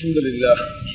الحمد لله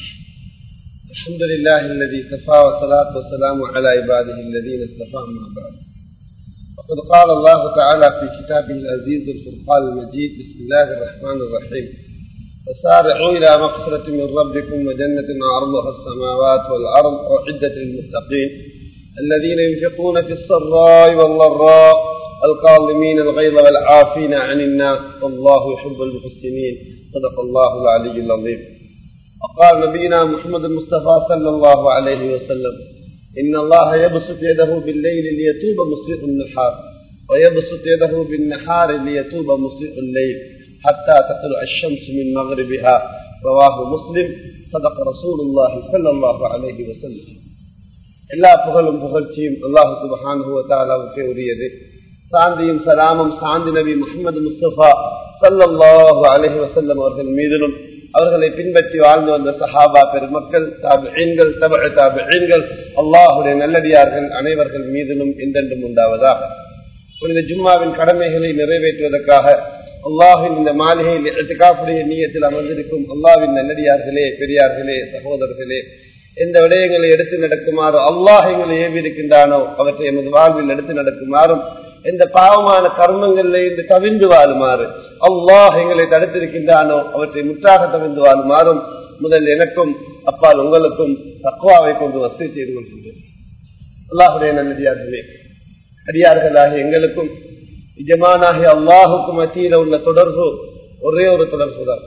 الحمد لله الذي كفى والصلاة والسلام على عباده الذين اصطفى ما بعد وقد قال الله تعالى في كتابه العزيز الفرقان المجيد بسم الله الرحمن الرحيم وسارعوا إلى مغفرة من ربكم وجنة عرضها السماوات والأرض أعدت للمتقين الذين ينفقون في السراء والضراء القاضمين الغيظ والعافين عن الناس والله يحب المحسنين صدق الله العلي العظيم وقال نبينا محمد المصطفى صلى الله عليه وسلم إن الله يبسط يده بالليل ليتوب مسيء النهار ويبسط يده بالنهار ليتوب مسيء الليل حتى تطلع الشمس من مغربها رواه مسلم صدق رسول الله صلى الله عليه وسلم எல்லா புகழும் புகழ்ச்சியும் அல்லாஹு சுபஹானுவத்தாலாவுக்கே உரியது சாந்தியும் சலாமும் சாந்தி நபி முகமது முஸ்தபா சல்லாஹு அலஹி வசல்லம் அவர்கள் மீதிலும் அவர்களை பின்பற்றி வாழ்ந்து வந்த சஹாபா பெருமக்கள் தாபீன்கள் தப தாபீன்கள் அல்லாஹுடைய நல்லடியார்கள் அனைவர்கள் மீதிலும் என்றென்றும் உண்டாவதாக புனித ஜும்மாவின் கடமைகளை நிறைவேற்றுவதற்காக அல்லாஹின் இந்த மாளிகையில் எட்டுக்காப்புடைய நீயத்தில் அமர்ந்திருக்கும் அல்லாவின் நல்லடியார்களே பெரியார்களே சகோதரர்களே எந்த விடயங்களை எடுத்து நடக்குமாறோ அல்லாஹ் எங்களை ஏவி இருக்கின்றானோ அவற்றை எமது வாழ்வில் எடுத்து நடக்குமாறும் எந்த பாவமான கர்மங்களில் இருந்து கவிழ்ந்து வாழுமாறு அல்லாஹ் எங்களை தடுத்திருக்கின்றானோ அவற்றை முற்றாக தவிர்ந்து வாழுமாறும் முதல் எனக்கும் அப்பால் உங்களுக்கும் தக்குவாவை கொண்டு வசதி செய்து கொள்கின்றேன் அல்லாஹுடைய நல்லடியார்களே அடியார்களாக எங்களுக்கும் நிஜமானாகிய அல்லாஹுக்கும் மத்தியில உள்ள தொடர்பு ஒரே ஒரு தொடர்பு தான்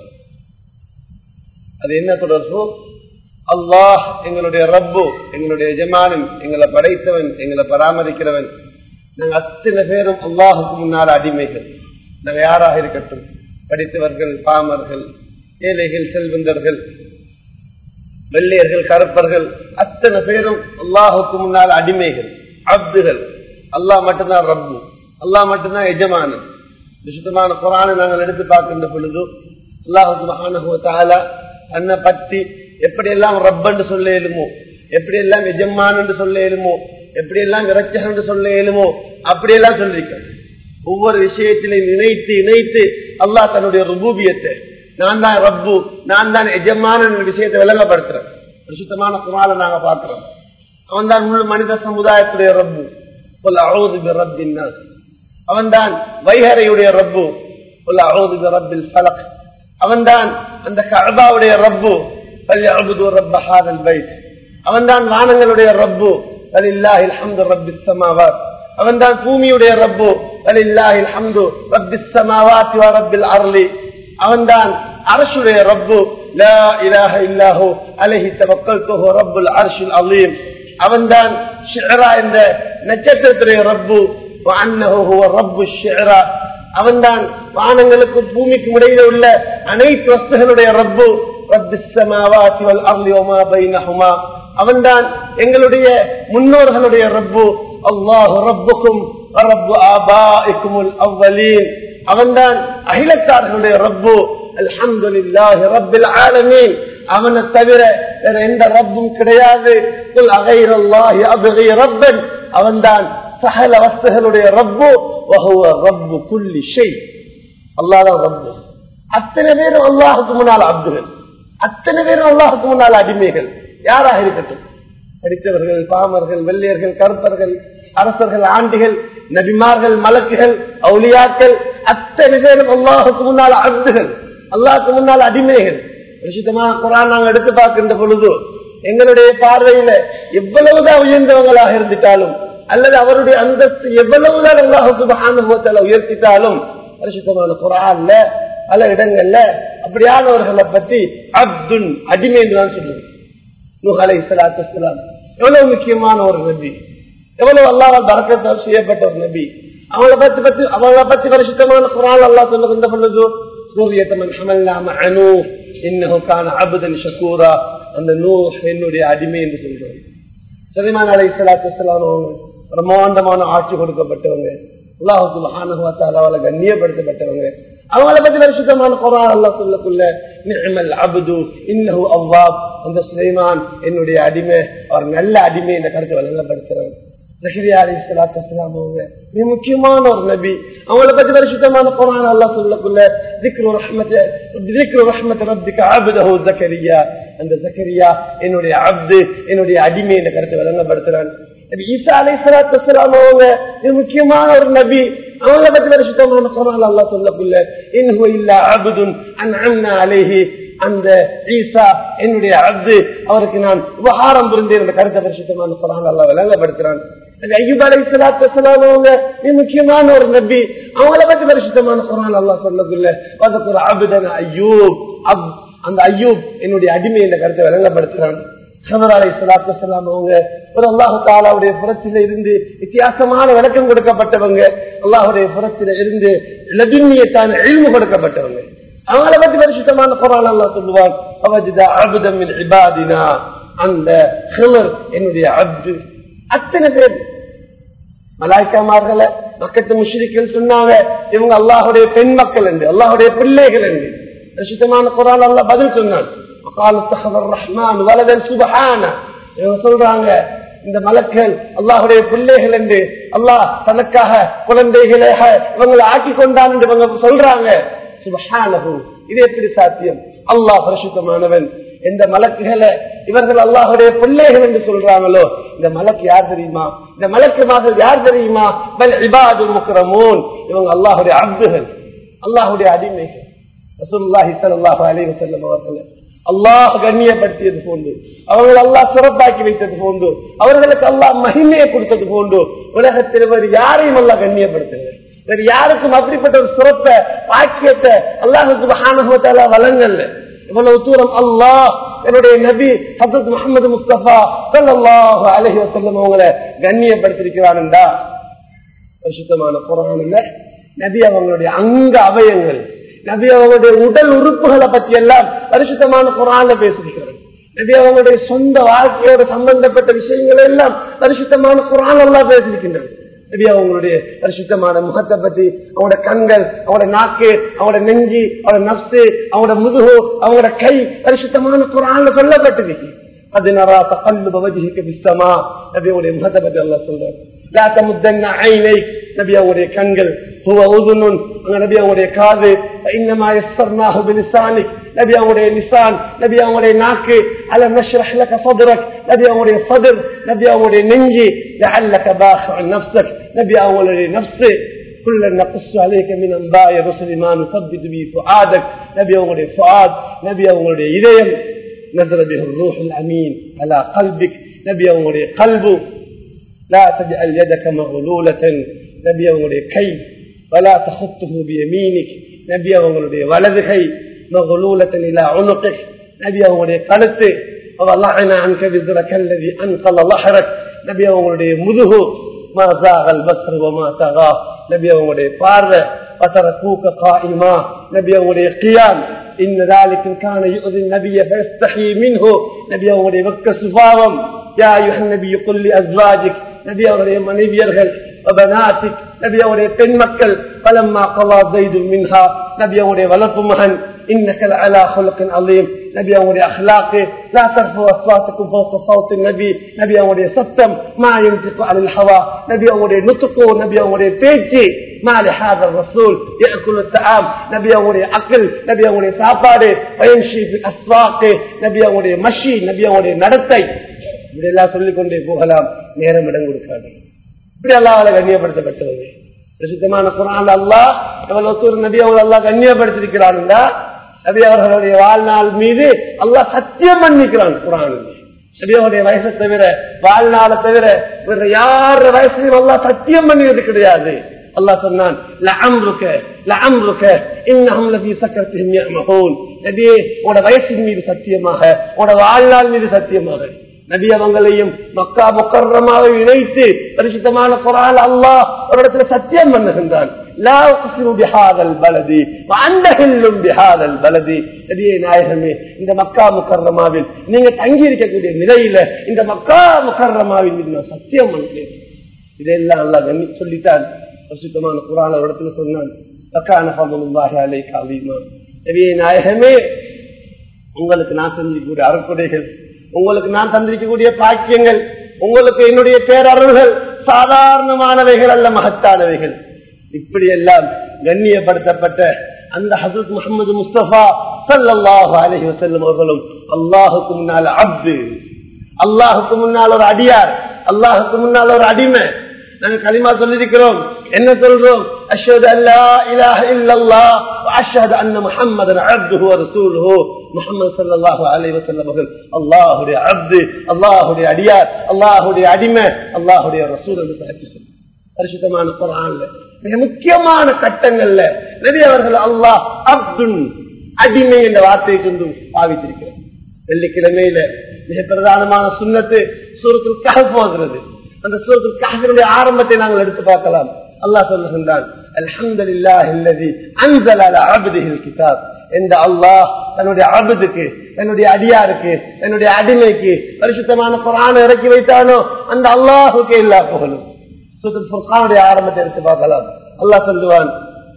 அது என்ன தொடர்பு அல்லாஹ் எங்களுடைய ரப்பு எங்களுடைய எஜமானன் எங்களை படைத்தவன் எங்களை பராமரிக்கிறவன் நாங்க அத்தனை பேரும் அல்லாஹுக்கு முன்னால் அடிமைகள் நாங்க யாராக இருக்கட்டும் படித்தவர்கள் பாமர்கள் ஏழைகள் செல்வந்தர்கள் வெள்ளையர்கள் கருப்பர்கள் அத்தனை பேரும் அல்லாஹுக்கு முன்னால் அடிமைகள் அப்துகள் அல்லாஹ் மட்டும்தான் ரப்பு அல்லாஹ் மட்டும்தான் எஜமானன் விசுத்தமான குரானை நாங்கள் எடுத்து பார்க்கின்ற பொழுது அல்லாஹு மகான தன்னை பற்றி எப்படி எல்லாம் ரப்பன்று சொல்ல இயலுமோ எப்படி எல்லாம் எஜமான் என்று சொல்ல இயலுமோ எப்படி எல்லாம் விரட்சகன் என்று சொல்ல இயலுமோ அப்படியெல்லாம் சொல்லிருக்க ஒவ்வொரு விஷயத்திலையும் இணைத்து இணைத்து அல்லாஹ் தன்னுடைய ருபூபியத்தை நான் தான் ரப்பு நான் தான் எஜமான விஷயத்தை விளங்கப்படுத்துறேன் சுத்தமான குரால நாங்க பாக்குறோம் அவன் தான் முழு மனித சமுதாயத்துடைய ரப்பு அவன் தான் வைகரையுடைய ரப்பு அவன் தான் அந்த கபாவுடைய ரப்பு அவன் தான் வானங்களுடைய ரப்பு அவன் தான் பூமியுடைய ரப்பு அவன் தான் அரசுடைய ரப்பு அவன் தான் என்ற நட்சத்திரத்துடைய ரப்பு அவன் தான் வானங்களுக்கும் பூமிக்கும் இடையில உள்ள அனைத்து வஸ்துகளுடைய ரப்பு அவன்தான் எங்களுடைய முன்னோர்களுடைய ரப்பு அல்லாஹு ரப்புக்கும் அவன்தான் அகிலத்தார்களுடைய ரப்பு அல்ஹம்துலில்லாஹி ரப்பில் ஆலமீன் அவனை தவிர வேற எந்த ரப்பும் கிடையாது குல் அகைரல்லாஹி அப்கி ரப்பன் அவன்தான் சகல வஸ்துகளுடைய ரப்பு வஹுவ ரப்பு குல்லி ஷை அல்லாஹ் ரப்பு அத்தனை பேரும் அல்லாஹுக்கு முன்னால் அப்துகள் அத்தனை பேரும் அல்லாஹுக்கு முன்னால் அடிமைகள் யாராக இருக்கட்டும் படித்தவர்கள் பாமர்கள் வெள்ளையர்கள் கருப்பர்கள் அரசர்கள் ஆண்டிகள் நபிமார்கள் மலக்குகள் அவுலியாக்கள் அத்தனை பேரும் அல்லாஹுக்கு முன்னால் அப்துகள் அல்லாஹுக்கு முன்னால் அடிமைகள் விஷயத்தமாக குரான் நாங்கள் எடுத்து பார்க்கின்ற பொழுது எங்களுடைய பார்வையில எவ்வளவுதான் உயர்ந்தவங்களாக இருந்துட்டாலும் அல்லது அவருடைய அந்தஸ்து எவ்வளவுதான் அல்லாஹுக்கு உயர்த்திட்டாலும் பரிசுத்தமான குரான்ல பல இடங்கள்ல அப்படியானவர்களை பத்தி அப்துன் அடிமை என்றுதான் சொல்லுவோம் நுகலை சலாத்துலாம் எவ்வளவு முக்கியமான ஒரு நபி எவ்வளவு அல்லாவால் பறக்கத்தால் செய்யப்பட்ட ஒரு நபி அவங்கள பத்தி பத்தி அவங்கள பத்தி பரிசுத்தமான குரான் அல்லா சொல்ல வந்த பொழுது சூரியத்தமன் ஹமல்லாம அனு இன்னுக்கான அபுதன் ஷக்கூரா அந்த நூ என்னுடைய அடிமை என்று சொல்றோம் சலிமான் அலை சலாத்து அவங்க பிரம்மாண்டமான ஆட்சி கொடுக்கப்பட்டவங்க அல்லாஹு மகானுவத்தால கண்ணியப்படுத்தப்பட்டவங்க அவங்கள பத்தி பரிசுத்தமான குரான் அல்லா சொல்லக்குள்ள நிமல் அபுது இன்னஹு அவ்வாப் அந்த சுலைமான் என்னுடைய அடிமை அவர் நல்ல அடிமை என்ற கருத்தை வழங்கப்படுத்துறவர் முக்கியமான ஒரு நபி அவங்கள பத்தி பரிசுத்தமான குரான் அல்லா சொல்லக்குள்ள திக்ரு ரஹ்மத் திக்ரு ரஹ்மத் ரப்பிக அப்தஹு ஜக்கரியா அந்த ஜக்கரியா என்னுடைய அப்து என்னுடைய அடிமை என்ற கருத்தை விளங்கப்படுத்துறான் நபி ஈசா அலைஹிஸ்ஸலாத்து வஸ்ஸலாம் அவங்க இது முக்கியமான ஒரு நபி அவங்கள பத்தி வருஷத்தமான குரான் அல்லாஹ் சொல்லக்குள்ள இன்ஹு இல்லா அப்துன் அன்அம்னா அலைஹி அந்த ஈசா என்னுடைய அப்து அவருக்கு நான் உபகாரம் புரிந்தேன் என்ற கருத்தை பரிசுத்தமான குரான் அல்லாஹ் விளங்கப்படுத்துறான் ஐயூப் அலை சலாத்து வசலாம் அவங்க இது முக்கியமான ஒரு நபி அவங்கள பத்தி பரிசுத்தமான குரான் அல்லாஹ் சொல்லக்குள்ள அதுக்கு ஒரு அபுதன ஐயூப் அப் அந்த ஐயூப் என்னுடைய அடிமை என்ற கருத்தை விளங்கப்படுத்துறான் சமர் அலை சலாத்து வசலாம் அவங்க ஒரு அல்லாஹு தாலாவுடைய புறத்தில இருந்து வித்தியாசமான விளக்கம் கொடுக்கப்பட்டவங்க அல்லாஹுடைய புறத்தில இருந்து லதுன்னியத்தான எழுமு கொடுக்கப்பட்டவங்க அவங்கள பத்தி பரிசுத்தமான குரான் அல்லாஹ் சொல்லுவான் அவஜிதா அபுதம் மின் இபாதினா அந்த ஹிலர் என்னுடைய அப்து அத்தனை பேர் மலாய்க்காமார்கள மக்கத்து முஷ்ரிக்கள் சொன்னாங்க இவங்க அல்லாஹுடைய பெண் மக்கள் என்று அல்லாஹுடைய பிள்ளைகள் என்று ரசித்தமான குரான் அல்லா பதில் சொன்னான் ரஹ்மான் வலதன் சுபஹான இவங்க சொல்றாங்க இந்த மலக்கள் அல்லாஹுடைய பிள்ளைகள் என்று அல்லாஹ் தனக்காக குழந்தைகளாக இவங்களை ஆக்கி கொண்டான் என்று இவங்க சொல்றாங்க சுபஹானஹு இது எப்படி சாத்தியம் அல்லாஹ் பரிசுத்தமானவன் எந்த மலக்குகளை இவர்கள் அல்லாஹுடைய பிள்ளைகள் என்று சொல்றாங்களோ இந்த மலக்கு யார் தெரியுமா இந்த மலக்கு மகள் யார் தெரியுமா பல் இபாது முக்கரமோன் இவங்க அல்லாஹுடைய அப்துகள் அல்லாஹுடைய அடிமைகள் ரசூலுல்லாஹி ஸல்லல்லாஹு அலைஹி வஸல்லம் அவர்கள் அல்லாஹ் கண்ணியப்படுத்தியது போன்று அவர்கள் அல்லாஹ் சிறப்பாக்கி வைத்தது போன்று அவர்களுக்கு அல்லாஹ் மகிமையை கொடுத்தது போன்று உலகத்தில் வேறு யாரையும் அல்லாஹ் கண்ணியப்படுத்துங்க வேறு யாருக்கும் அப்படிப்பட்ட ஒரு சிறப்பை பாக்கியத்தை அல்லாஹு சுபஹானஹு வழங்கல்ல இவ்வளவு தூரம் அல்லாஹ் என்னுடைய நபி ஹசத் முகமது முஸ்தபா சல்லாஹு அலஹி வசல்லம் அவங்களை கண்ணியப்படுத்திருக்கிறான்டா பரிசுத்தமான குரான்ல நபி அவங்களுடைய அங்க அவயங்கள் நபி அவங்களுடைய உடல் உறுப்புகளை பத்தி எல்லாம் பரிசுத்தமான குரான்ல பேசிருக்கிறார் நபி அவங்களுடைய சொந்த வாழ்க்கையோட சம்பந்தப்பட்ட விஷயங்கள் எல்லாம் பரிசுத்தமான குரான் எல்லாம் பேசியிருக்கின்றன நபி அவங்களுடைய பரிசுத்தமான முகத்தை பத்தி அவங்களோட கண்கள் அவங்களோட நாக்கு அவங்களோட நெஞ்சி அவங்களோட நப்சு அவங்களோட முதுகு அவங்களோட கை பரிசுத்தமான குரான்ல சொல்லப்பட்டிருக்கு அதனால தகல்லு பவஜிக்கு விஸ்தமா நபியுடைய முகத்தை பத்தி எல்லாம் சொல்றாரு لا تمدن عينيك نبي أولي كنجل هو أذن نبي أولي كاذب فإنما يسرناه بلسانك نبي أولي لسان نبي أولي ناك ألم نشرح لك صدرك نبي أولي صدر نبي أولي ننجي لعلك باخع نفسك نبي أولي نفسك كلا نقص عليك من أنباء رسل ما نثبت به فؤادك نبي أولي فؤاد نبي أولي إليم نزل به الروح الأمين على قلبك نبي أولي قلبه لا تجعل يدك مغلولة نبي அவங்களுடைய கை ولا تخطه بيمينك நபி அவங்களுடைய வலது கை مغلولة إلى عنقك நபி அவங்களுடைய கழுத்து وضعنا عنك بذرك الذي أنقل ظهرك நபி அவங்களுடைய முதுகு ما زاغ البصر وما طغى நபி அவங்களுடைய பார்வை وتركوك قائما நபி அவங்களுடைய قيام إن ذلك كان يؤذي النبي فيستحي منه நபி அவங்களுடைய வக்க சுபாவம் يا أيها النبي قل لأزواجك நபி அவருடைய மனைவியர்கள் وبناتك நபி அவருடைய பெண் மக்கள் فلما قضى زيد منها நபி அவருடைய வளர்ப்பு மகன் إنك لعلى خلق عظيم நபி அவருடைய أخلاق لا ترفعوا أصواتكم فوق صوت النبي நபி அவருடைய சத்தம் ما ينطق عن الهوى நபி அவருடைய நுத்துக்கு நபி அவருடைய பேச்சு ما لهذا الرسول يأكل الطعام நபி அவருடைய அக்கல் நபி அவருடைய சாப்பாடு ويمشي في الأسواق நபி அவருடைய மஷி நபி அவருடைய நடத்தை இப்படியெல்லாம் சொல்லிக் கொண்டே போகலாம் நேரம் இடம் கொடுக்காது இப்படி அல்லாவால கண்ணியப்படுத்தப்பட்டவங்க பிரசித்தமான குரான் அல்லாஹ் எவ்வளவு தூர் நபி அவங்க அல்லாஹ் கண்ணியப்படுத்திருக்கிறான்டா நபி அவர்களுடைய வாழ்நாள் மீது அல்லாஹ் சத்தியம் பண்ணிக்கிறான் குரான் நபியோடைய வயசை தவிர வாழ்நாளை தவிர வேற யார வயசுலையும் அல்லாஹ் சத்தியம் பண்ணியது கிடையாது அல்லாஹ் சொன்னான் லஅம்ருக லஅம்ருக இன்னஹும் லஃபீ சக்கரத்திஹிம் யஅமஹூன் நபியே உங்களோட வயசின் மீது சத்தியமாக உங்களோட வாழ்நாள் மீது சத்தியமாக நபி அவங்களையும் மக்கா முக்கரமாவை இணைத்து பரிசுத்தமான குரான் அல்லாஹ் ஒரு இடத்துல சத்தியம் பண்ணுகின்றான் லா உக்ஸிமு பிஹாதல் பலதி வஅந்தஹில்லும் பிஹாதல் பலதி நபியே நாயகமே இந்த மக்கா முக்கரமாவில் நீங்க தங்கி இருக்கக்கூடிய நிலையில இந்த மக்கா முக்கரமாவின் மீது நான் சத்தியம் பண்ணுறேன் இதெல்லாம் அல்லாஹ் கண்ணி சொல்லித்தான் பரிசுத்தமான குரான் ஒரு இடத்துல சொன்னான் பக்கான ஃபதுலுல்லாஹி அலைக அலீமா நபியே நாயகமே உங்களுக்கு நான் செஞ்சக்கூடிய அறக்குடைகள் உங்களுக்கு நான் தந்திருக்கக்கூடிய பாக்கியங்கள் உங்களுக்கு என்னுடைய பேரருள்கள் சாதாரணமானவைகள் அல்ல மகத்தானவைகள் இப்படி எல்லாம் கண்ணியப்படுத்தப்பட்ட அந்த ஹசரத் முகமது முஸ்தபா சல்லாஹு அலஹி வசல்லம் அவர்களும் அல்லாஹுக்கு முன்னால் அப்து அல்லாஹுக்கு முன்னால் ஒரு அடியார் அல்லாஹுக்கு முன்னால் ஒரு அடிமை நாங்க களிமா சொல்லிருக்கிறோம் என்ன சொல்றோம் அஷ்ஹது அல்லா இலாஹ இல்லல்லாஹ் வ அஷ்ஹது அன்ன முஹம்மதன் அப்துஹு வ ரசூலுஹு முஹம்மது ஸல்லல்லாஹு அலைஹி வஸல்லம் அவர்கள் அல்லாஹ்வுடைய அப்து அல்லாஹ்வுடைய அடியார் அல்லாஹ்வுடைய அடிமை அல்லாஹ்வுடைய ரசூல் என்று சாட்சி சொல்லி பரிசுத்தமான குர்ஆன்ல மிக முக்கியமான கட்டங்கள்ல நபி அவர்கள் அல்லாஹ் அப்துன் அடிமை என்ற வார்த்தையை கொண்டு பாவித்திருக்கிறார் வெள்ளிக்கிழமையில மிக பிரதானமான சுண்ணத்து சூரத்தில் கஹப் போகிறது அந்த சூரத்தில் கஹபினுடைய ஆரம்பத்தை நாங்கள் எடுத்து பார்க்கலாம் அல்லாஹ் சொல்லுகின்றான் அல்ஹம்துலில்லாஹி அல்லதி அன்ஸல அலா அப்திஹில் கிதாப் என்ற அல்லாஹ் தன்னுடைய அபுதுக்கு தன்னுடைய அடியாருக்கு தன்னுடைய அடிமைக்கு பரிசுத்தமான குரான் இறக்கி வைத்தானோ அந்த அல்லாஹுக்கு எல்லா புகழும் சூரத்தில் ஃபுர்கானுடைய ஆரம்பத்தை எடுத்து பார்க்கலாம் அல்லாஹ் சொல்லுவான்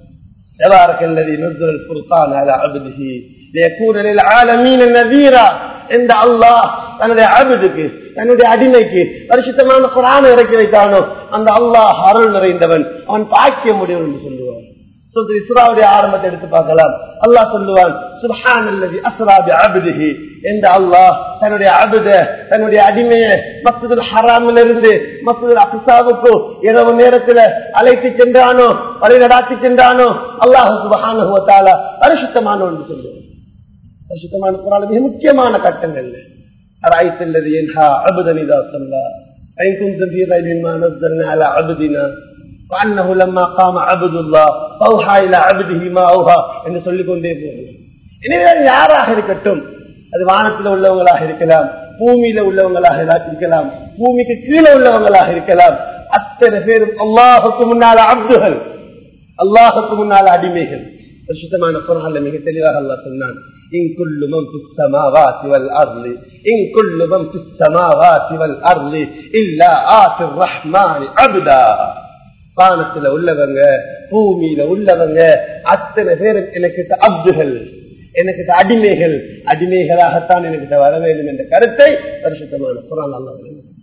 تبارك الذي نزل الفرقان على عبده ليكون للعالمين نذيرا இந்த அல்லாஹ் தன்னுடைய அபுதுக்கு தன்னுடைய அடிமைக்கு பரிசுத்தமான குரான் இறக்கி வைத்தானோ அந்த அல்லாஹ் அருள் நிறைந்தவன் அவன் பாக்கிய முடியும் என்று சொல்லுவான் சொல்றது இஸ்ராவுடைய ஆரம்பத்தை எடுத்து பார்க்கலாம் அல்லாஹ் சொல்லுவான் சுபஹான் அல்லது அஸ்ராபி அபுதிஹி என்ற அல்லாஹ் தன்னுடைய அபுத தன்னுடைய அடிமைய மசூதுல் ஹராமில் இருந்து மசூதுல் அக்சாவுக்கு இரவு நேரத்தில் அழைத்து சென்றானோ வழி நடாத்தி சென்றானோ அல்லாஹ் சுபஹானுவத்தால பரிசுத்தமான என்று சொல்லுவான் பரிசுத்தமான குரான் மிக முக்கியமான கட்டங்கள்ல أرأيت الذي ينهى عبدا إذا صلى فإن كنت في ريب ما نزلنا على عبدنا وأنه لما قام عبد الله فأوحى إلى عبده ما أوحى என்று சொல்லிக் கொண்டே போகிறோம் எனவே யாராக இருக்கட்டும் அது வானத்தில் உள்ளவங்களாக இருக்கலாம் பூமியில உள்ளவங்களாக இருக்கலாம் பூமிக்கு கீழே உள்ளவங்களாக இருக்கலாம் அத்தனை பேரும் அல்லாஹுக்கு முன்னால அப்துகள் அல்லாஹுக்கு முன்னால அடிமைகள் பரிசுத்தமான குரான்ல மிக தெளிவாக அல்லாஹ் சொன்னான் إن كل من في السماوات والأرض إن كل من في السماوات والأرض إلا آتي الرحمن عبدا வானத்துல உள்ளவங்க பூமியில உள்ளவங்க அத்தனை பேரும் எனக்கிட்ட அப்துகள் எனக்கிட்ட அடிமைகள் அடிமைகளாகத்தான் எனக்கிட்ட வர வேண்டும் என்ற கருத்தை பரிசுத்தமான குரான் அல்லா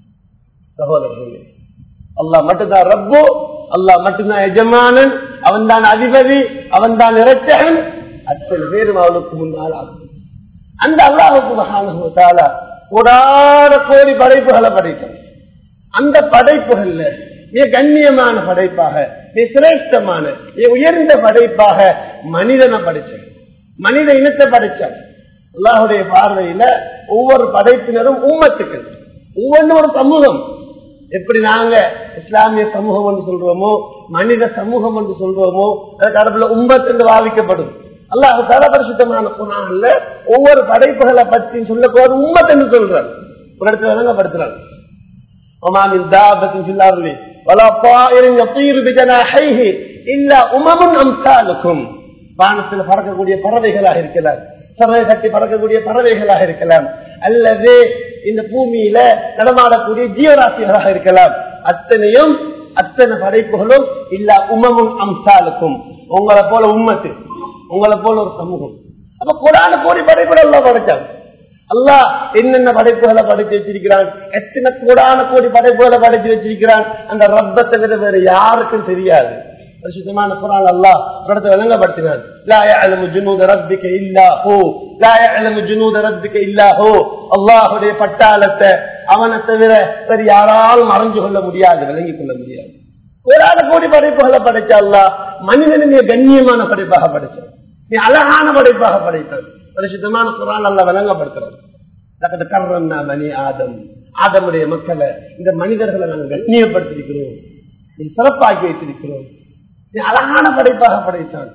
சகோதரர்களே அல்லாஹ் மட்டும்தான் ரப்பு அல்லாஹ் மட்டும்தான் எஜமானன் அவன் தான் அதிபதி அவன் தான் இரட்சகன் அத்தனை பேரும் அவளுக்கு முன்னால் அந்த அல்லாஹுக்கு மகானுத்தால கூடாத கோடி படைப்புகளை படைக்கும் அந்த படைப்புகள்ல மிக கண்ணியமான படைப்பாக மிக சிரேஷ்டமான மிக உயர்ந்த படைப்பாக மனிதனை படைச்சான் மனித இனத்தை படைச்சான் அல்லாஹுடைய பார்வையில ஒவ்வொரு படைப்பினரும் உம்மத்துக்கள் ஒவ்வொன்றும் ஒரு சமூகம் எப்படி நாங்க இஸ்லாமிய சமூகம் என்று சொல்றோமோ மனித சமூகம் என்று சொல்றோமோ அதுக்கு அரபுல உம்மத் என்று பாவிக்கப்படும் அல்லாஹு தலபரிசுத்தமான குணான்ல ஒவ்வொரு படைப்புகளை பற்றி சொல்லக்கூடாது உம்மத் என்று சொல்றார் ஒரு இடத்துல விளங்கப்படுத்துறாங்க ومن دابة في الأرض ولا طائر يطير بجناحيه إلا أمم أمثالكم வானத்தில் பறக்கக்கூடிய பறவைகளாக இருக்கலாம் சரணை கட்டி பறக்கக்கூடிய பறவைகளாக இருக்கலாம் அல்லது இந்த பூமியில நடமாடக்கூடிய ஜீவராசிகளாக இருக்கலாம் அத்தனையும் அத்தனை படைப்புகளும் இல்ல உமமும் அம்சாலுக்கும் உங்களை போல உம்மத்து உங்களை போல ஒரு சமூகம் அப்ப கோடான கோடி படைப்புகள் எல்லாம் படைச்சாங்க அல்லாஹ் என்னென்ன படைப்புகளை படைச்சு வச்சிருக்கிறான் எத்தனை கோடான கோடி படைப்புகளை படைச்சு வச்சிருக்கிறான் அந்த ரப்பத்தை விட வேற யாருக்கும் தெரியாது பரிசுத்தமான குரான் அல்லாஹ் படத்தை விளங்கப்படுத்தினான் லா يعلم جنود ربك الا هو لا يعلم جنود ربك الا هو அல்லாஹ்வுடைய பட்டாளத்தை அவனை தவிர வேற யாராலும் மறைஞ்சு கொள்ள முடியாது விளங்கிக் கொள்ள முடியாது கோடான கோடி படைப்புகளை படைச்ச அல்லாஹ் மனிதனும் கண்ணியமான படைப்பாக படைச்சான் நீ அழகான படைப்பாக படைத்தான் பரிசுத்தமான குரான் அல்ல விளங்கப்படுத்துறோம் கர்றம்னா மணி ஆதம் ஆதமுடைய மக்களை இந்த மனிதர்களை நாங்கள் கண்ணியப்படுத்திருக்கிறோம் நீ சிறப்பாக்கி வைத்திருக்கிறோம் நீ அழகான படைப்பாக படைத்தான்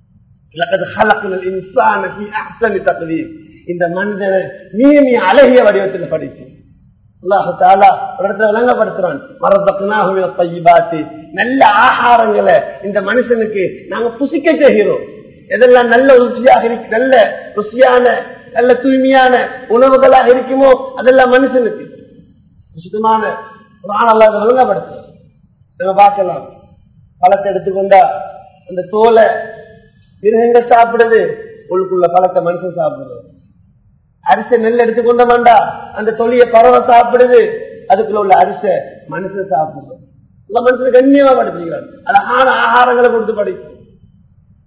இந்த மனிதனை நீ நீ அழகிய வடிவத்தில் படைத்தோம் அல்லாஹு தாலா ஒரு இடத்துல விளங்கப்படுத்துறான் மரத்தக்குனாக பைபாத்தி நல்ல ஆகாரங்களை இந்த மனுஷனுக்கு நாங்க புசிக்க செய்கிறோம் எதெல்லாம் நல்ல ருசியாக இருக்கு நல்ல ருசியான நல்ல தூய்மையான உணவுகளாக இருக்குமோ அதெல்லாம் மனுஷனுக்கு சுத்தமான குரான் அல்லாத விளங்கப்படுத்துறோம் நம்ம பார்க்கலாம் பழத்தை எடுத்துக்கொண்டா அந்த தோலை மிருகங்கள் சாப்பிடுது உள்ளுக்குள்ள பழத்தை மனுஷன் சாப்பிடுறது அரிசை நெல் எடுத்துக்கொண்ட வேண்டா அந்த தொழிய பறவை சாப்பிடுது அதுக்குள்ள உள்ள அரிசை மனுஷன் சாப்பிடுறது மனுஷன் கண்ணியமா படுத்துக்கிறான் அழகான ஆகாரங்களை கொடுத்து படிக்கும்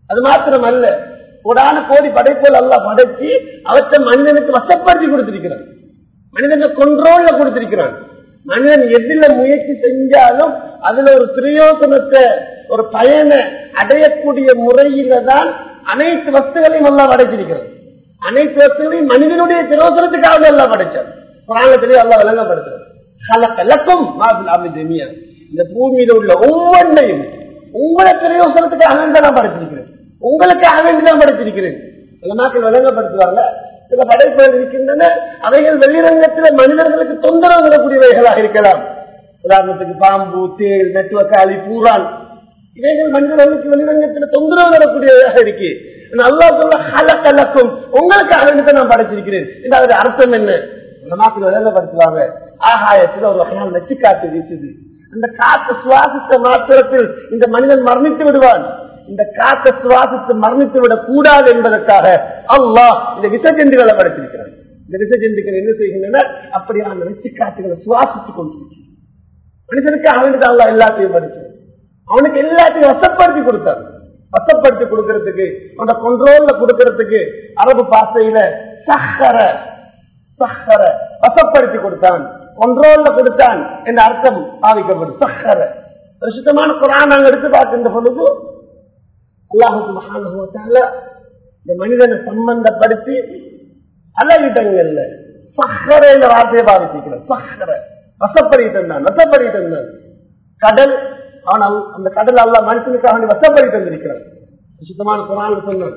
அது மாத்திரம் அல்ல கோடான கோடி படைப்புகள் அல்லாஹ் படைச்சு அவற்றை மனிதனுக்கு வசப்படுத்தி கொடுத்திருக்கிறான் மனிதனை கொன்றோல்ல கொடுத்திருக்கிறான் மனிதன் எதுல முயற்சி செஞ்சாலும் அதுல ஒரு பிரயோசனத்தை ஒரு பயனை அடையக்கூடிய முறையில தான் அனைத்து வஸ்துகளையும் எல்லாம் படைச்சிருக்கிறான் அனைத்து வஸ்துகளையும் மனிதனுடைய பிரயோசனத்துக்காக எல்லாம் படைச்சான் புராணத்திலே எல்லாம் விளங்கப்படுத்துறது கலக்கலக்கும் இந்த பூமியில உள்ள ஒவ்வொன்றையும் உங்களை பிரயோசனத்துக்காக வேண்டி நான் படைச்சிருக்கிறேன் உங்களுக்காக வேண்டி தான் படைச்சிருக்கிறேன் சில நாட்கள் விளங்கப்படுத்துவாங்க சில படைப்புகள் இருக்கின்றன அவைகள் வெளிரங்கத்தில் மனிதர்களுக்கு தொந்தரவு தரக்கூடியவைகளாக இருக்கலாம் உதாரணத்துக்கு பாம்பு தேள் நெட்டுவக்காளி பூரான் இவைகள் மனிதர்களுக்கு வெளிரங்கத்தில் தொந்தரவு தரக்கூடியவையாக இருக்கு நல்லா சொல்ல கலக்கலக்கும் உங்களுக்காக வேண்டி நான் படைச்சிருக்கிறேன் இந்த அதோட அர்த்தம் என்ன சில நாட்கள் விளங்கப்படுத்துவாங்க ஆகாயத்தில் ஒரு வகையான நச்சு காத்து வீசுது அந்த காற்று சுவாசித்த மாத்திரத்தில் இந்த மனிதன் மரணித்து விடுவான் இந்த காற்றை சுவாசித்து மரணித்து விடக் கூடாது என்பதற்காக அல்லாஹ் இந்த விசஜந்துகளை படைத்திருக்கிறார் இந்த விசஜந்துக்கள் என்ன செய்கின்றன அப்படியான நச்சு காற்றுகளை சுவாசித்துக் கொண்டிருக்கிறார் மனிதனுக்கு அவனுக்கு அல்லா எல்லாத்தையும் படிச்சு அவனுக்கு எல்லாத்தையும் வசப்படுத்தி கொடுத்தார் வசப்படுத்தி கொடுக்கறதுக்கு அவனோட கொண்ட்ரோல்ல கொடுக்கறதுக்கு அரபு பாசையில சஹர சஹர வசப்படுத்தி கொடுத்தான் கொண்ட்ரோல்ல கொடுத்தான் என்ற அர்த்தம் பாவிக்கப்படும் சஹர சுத்தமான குரான் நாங்க எடுத்து பார்க்கின்ற பொழுது அல்லாஹுக்கு மகானுவத்தால இந்த மனிதனை சம்பந்தப்படுத்தி பல இடங்கள்ல சஹர என்ற வார்த்தையை பாவிச்சிருக்கிறார் சஹர வசப்படி தந்தான் வசப்படி தந்தான் கடல் ஆனால் அந்த கடல் அல்ல மனுஷனுக்காக வேண்டி வசப்படி தந்திருக்கிறார் சுத்தமான குரான் சொன்னான்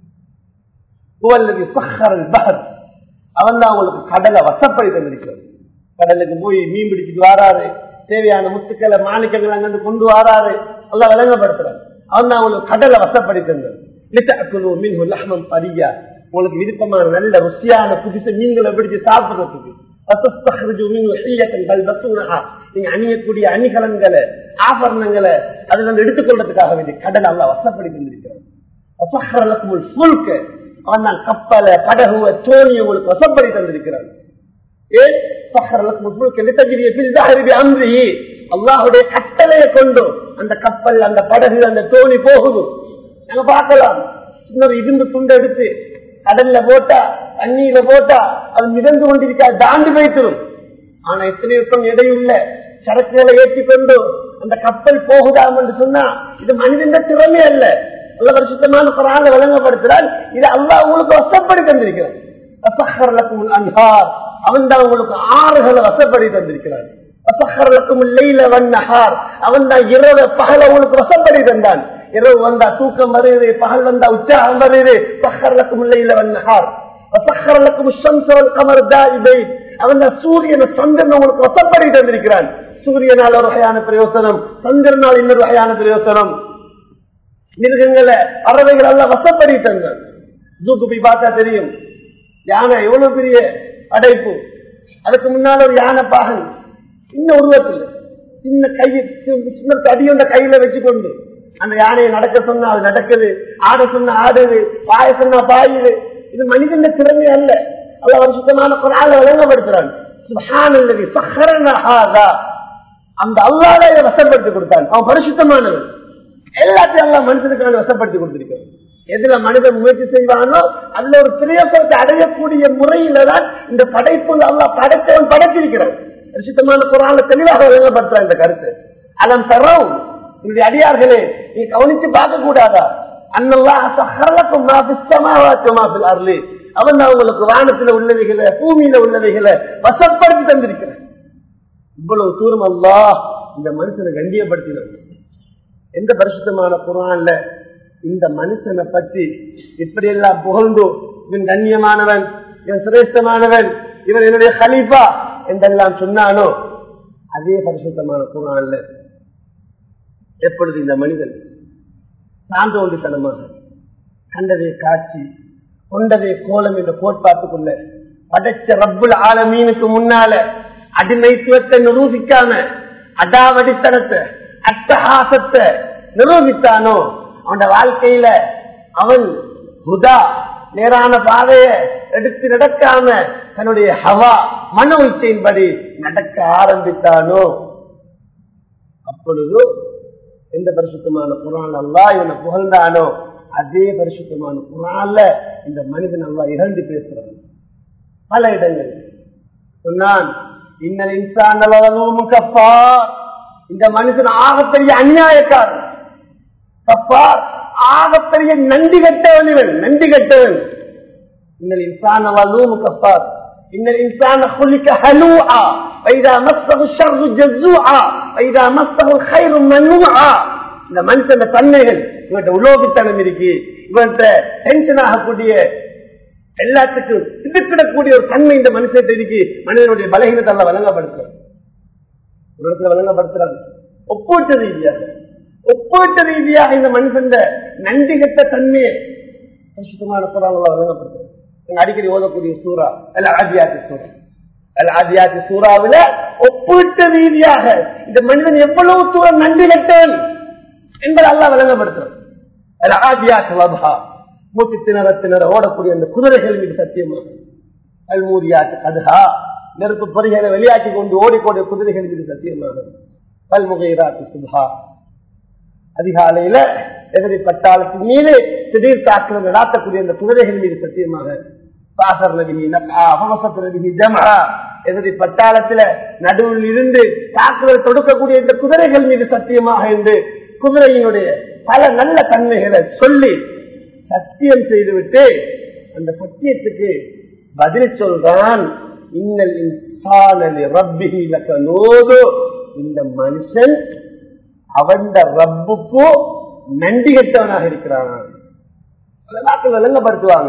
அவன் தான் உங்களுக்கு கடலை வசப்படி தந்திருக்கிறார் கடலுக்கு போய் மீன் பிடிச்சிட்டு வராரு தேவையான முத்துக்களை மாணிக்கங்கள் அங்கிருந்து கொண்டு வராரு எல்லாம் விளங்கப்படுத்துறாரு அவன் தான் உங்களுக்கு கடலை வசப்படி தந்தார் பரியா உங்களுக்கு விருப்பமான நல்ல ருசியான புதுசு மீன்களை பிடிச்சு சாப்பிடுறதுக்கு நீங்க அணியக்கூடிய அணிகலன்களை ஆபரணங்களை அதுல இருந்து எடுத்துக்கொள்றதுக்காக வேண்டிய கடல் அல்ல வசப்படி தந்திருக்கிறார் அவன் தான் கப்பலை படகுவ தோணியை உங்களுக்கு வசப்படி தந்திருக்கிறார் ஏன் அல்லாஹுடைய கட்டளையை கொண்டு அந்த கப்பல் அந்த படகு அந்த தோணி போகுது நாங்க பார்க்கலாம் இன்னொரு இரும்பு துண்டை எடுத்து கடல்ல போட்டா தண்ணியில போட்டா அது மிதந்து கொண்டிருக்கா தாண்டி வைத்திரும் ஆனா எத்தனை இருக்கும் எடையுள்ள சரக்குகளை ஏற்றி கொண்டு அந்த கப்பல் போகுதாம் என்று சொன்னா இது மனிதன் திறமை அல்ல நல்ல பரிசுத்தமான குரான விளங்கப்படுத்துறால் இது அல்லா உங்களுக்கு வசப்படி தந்திருக்கிறார் அவன் தான் உங்களுக்கு ஆறுகளை வசப்படி தந்திருக்கிறார் அவன் தான் இரவு பகல உங்களுக்கு வசப்படி தந்தான் இரவு வந்தா தூக்கம் வருது பகல் வந்தா உற்சாகம் வருது சஹர்லக்கும் இல்லையில வண்ணஹார் சஹர்லக்கும் ஷம்சோல் கமர் தாயிபை அவன் தான் சூரியன் சந்திரன் உங்களுக்கு வசப்படி தந்திருக்கிறான் சூரியனால் ஒரு வகையான பிரயோசனம் சந்திரனால் இன்னொரு வகையான பிரயோசனம் மிருகங்களை பறவைகள் எல்லாம் வசப்படி தந்தான் ஜூக்கு போய் பார்த்தா தெரியும் யானை எவ்வளவு பெரிய அடைப்பு அதுக்கு முன்னால் ஒரு யானை பாகன் சின்ன உருவத்தில் சின்ன கையை சின்ன தடியொண்ட கையில வச்சுக்கொண்டு அந்த யானையை நடக்க சொன்னா அது நடக்குது ஆட சொன்னா ஆடுது பாய சொன்னா பாயுது இது மனிதன திறமை அல்ல அல்ல ஒரு சுத்தமான குரால விளங்கப்படுத்துறான் அந்த அல்லாத இதை வசப்படுத்தி கொடுத்தான் அவன் பரிசுத்தமானவன் எல்லாத்தையும் எல்லாம் மனுஷனுக்கான வசப்படுத்தி கொடுத்திருக்கிறான் எதுல மனிதன் முயற்சி செய்வானோ அதுல ஒரு பிரயோசனத்தை அடையக்கூடிய முறையில தான் இந்த படைப்பு அல்லா படைத்தவன் படைத்திருக்கிறான் பரிசுத்தமான குரான தெளிவாக விளங்கப்படுத்த இந்த கருத்து அதன் தரம் உங்களுடைய அடியார்களே நீ கவனித்து பார்க்க கூடாதா அவன் அவங்களுக்கு வானத்துல உள்ளவைகளை பூமியில உள்ளவைகளை வசப்படுத்தி தந்திருக்கிறான் இவ்வளவு தூரம் அல்லா இந்த மனுஷனை கண்டியப்படுத்தினான் எந்த பரிசுத்தமான குரான்ல இந்த மனுஷனை பற்றி இப்படி எல்லாம் புகழ்ந்தோ இவன் கண்ணியமானவன் இவன் சிரேஷ்டமானவன் இவன் என்னுடைய கலீஃபா என்றெல்லாம் சொன்னானோ அதே பரிசுத்தமான குரான்ல எப்பொழுது இந்த மனிதன் சான்றோண்டித்தனமாக கண்டதே காட்சி கொண்டதே கோலம் என்ற கோட்பாட்டுக்குள்ள படைச்ச ரப்புல் ஆலமீனுக்கு முன்னால அடிமைத்துவத்தை நிரூபிக்காம அடாவடித்தனத்தை அட்டகாசத்தை நிரூபித்தானோ அவன் வாழ்க்கையில அவன் புதா நேரான பாதைய எடுத்து நடக்காம தன்னுடைய ஹவா மன உச்சையின்படி நடக்க ஆரம்பித்தானோ அப்பொழுது எந்த பரிசுத்தமான குரான் அல்லா இவனை புகழ்ந்தானோ அதே பரிசுத்தமான குரான்ல இந்த மனிதன் அல்லா இகழ்ந்து பேசுறான் பல இடங்கள் சொன்னான் இன்னல் இன்சான் கப்பா இந்த மனுஷன் ஆகப்பெரிய அநியாயக்காரன் கப்பார் ஆகப்பெரிய நன்றி கட்டவன் இவன் நன்றி கட்டவன் இன்னல் இன்சான் கப்பார் இன்னல் இன்சான خلق هلوعا واذا مسه الشر جزوعا واذا مسه الخير منوعا இந்த மனுஷன் தன்மைகள் இவன்கிட்ட உலோகித்தனம் இருக்கு இவன்கிட்ட டென்ஷன் ஆகக்கூடிய எல்லாத்துக்கும் திடுக்கிடக்கூடிய ஒரு தன்மை இந்த மனுஷன் இருக்கு மனிதனுடைய பலகீனத்தை எல்லாம் வழங்கப்படுத்துறாங்க ஒரு இடத்துல வழங்கப்படுத்துறாங்க ஒப்பீட்டு ரீதியாக ஒப்பீட்டு ரீதியாக இந்த மனுஷன் நன்றி கட்ட தன்மையை பரிசுத்தமான குரான்ல வழங்கப்படுத்துறாங்க அடிக்கடி ஓதக்கூடிய சூறா அல்ல ஆதியாத்தி சூறா அல்ல ஆதியாத்தி சூறாவில ஒப்பீட்டு ரீதியாக இந்த மனிதன் எவ்வளவு தூரம் நன்றி கட்டவன் என்பதை அல்லா விளங்கப்படுத்துறான் அல்ல ஆதியாத்தி வபா மூச்சு திணற திணற ஓடக்கூடிய அந்த குதிரைகள் மீது சத்தியமாக பல்மூரியாட்டு கதுகா நெருப்பு பொறிகளை வெளியாக்கி கொண்டு ஓடிக்கூடிய குதிரைகள் மீது சத்தியமாக பல்முகைராட்டு சுபா அதிகாலையில எதிரி பட்டாளத்தின் மீது திடீர் தாக்குதல் நடாத்தக்கூடிய அந்த குதிரைகள் மீது சத்தியமாக பாசர் நபிகி நபிகி ஜமா எதிரி பட்டாளத்துல நடுவில் இருந்து தாக்குதல் தொடுக்கக்கூடிய இந்த குதிரைகள் மீது சத்தியமாக என்று குதிரையினுடைய பல நல்ல தன்மைகளை சொல்லி சத்தியம் செய்துவிட்டு அந்த சத்தியத்துக்கு பதில் சொல்றான் இன்னல் இன்சானி ரப்பிஹி லகனூது இந்த மனுஷன் அவன் ரப்புக்கு நன்றி கெட்டவனாக இருக்கிறான் நாட்கள் விளங்கப்படுத்துவாங்க